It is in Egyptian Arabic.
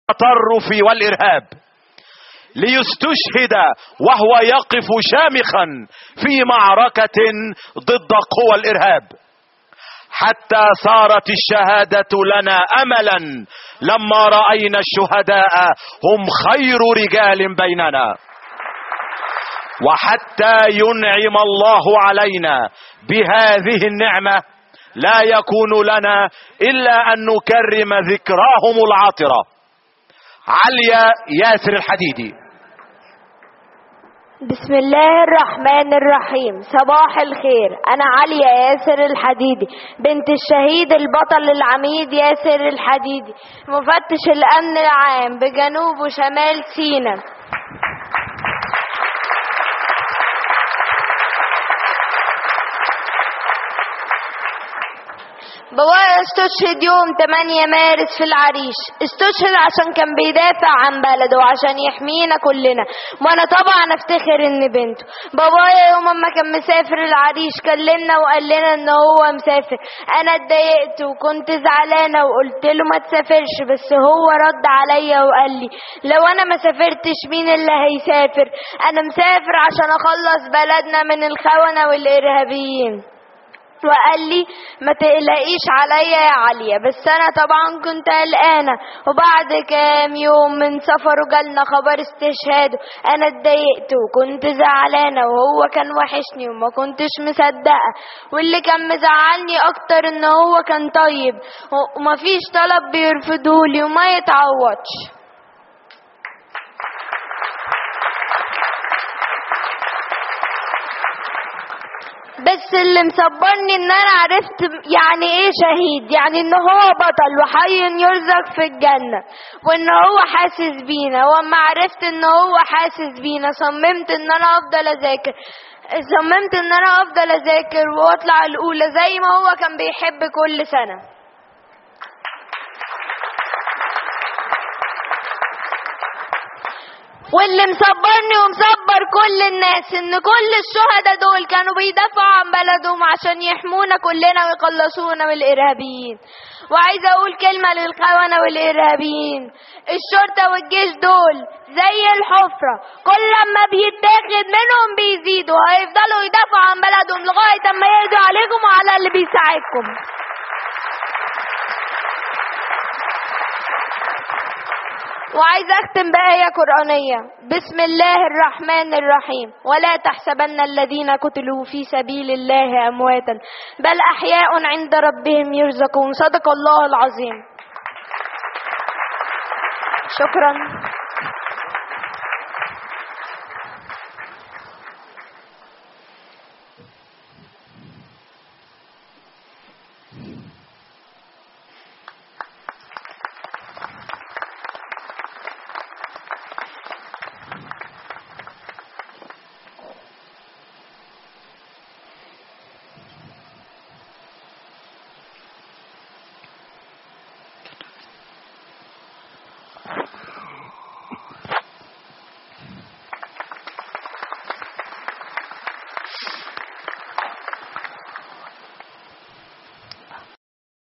التطرف والارهاب ليستشهد وهو يقف شامخا في معركه ضد قوى الارهاب حتى صارت الشهاده لنا املا لما راينا الشهداء هم خير رجال بيننا وحتى ينعم الله علينا بهذه النعمه لا يكون لنا الا ان نكرم ذكراهم العاطره عليا ياسر الحديدي بسم الله الرحمن الرحيم صباح الخير أنا عليا ياسر الحديدي بنت الشهيد البطل العميد ياسر الحديدي مفتش الأمن العام بجنوب وشمال سيناء بابايا استشهد يوم 8 مارس في العريش استشهد عشان كان بيدافع عن بلده وعشان يحمينا كلنا وانا طبعا افتخر ان بنته بابايا يوم ما كان مسافر العريش كلمنا وقال لنا ان هو مسافر انا اتضايقت وكنت زعلانه وقلت له ما تسافرش بس هو رد عليا وقال لي لو انا ما سافرتش مين اللي هيسافر انا مسافر عشان اخلص بلدنا من الخونه والارهابيين وقال لي ما تقلقيش عليا يا عليا بس انا طبعا كنت قلقانه وبعد كام يوم من سفره جالنا خبر استشهاده انا اتضايقت وكنت زعلانه وهو كان وحشني وما كنتش مصدقه واللي كان مزعلني اكتر ان هو كان طيب ومفيش طلب بيرفضهولي وما يتعوضش بس اللي مصبرني ان انا عرفت يعني ايه شهيد يعني ان هو بطل وحي يرزق في الجنة وان هو حاسس بينا واما عرفت ان هو حاسس بينا صممت ان انا افضل اذاكر صممت ان انا افضل اذاكر واطلع الاولى زي ما هو كان بيحب كل سنة واللي مصبرني ومصبر كل الناس ان كل الشهداء دول كانوا بيدافعوا عن بلدهم عشان يحمونا كلنا ويخلصونا من الارهابيين وعايزه اقول كلمه للخونه والارهابيين الشرطه والجيش دول زي الحفره كل لما بيتاخد منهم بيزيدوا هيفضلوا يدافعوا عن بلدهم لغايه اما يقضوا عليكم وعلى اللي بيساعدكم وعايز اختم بآية قرآنية بسم الله الرحمن الرحيم ولا تحسبن الذين قتلوا في سبيل الله أمواتا بل أحياء عند ربهم يرزقون صدق الله العظيم شكرا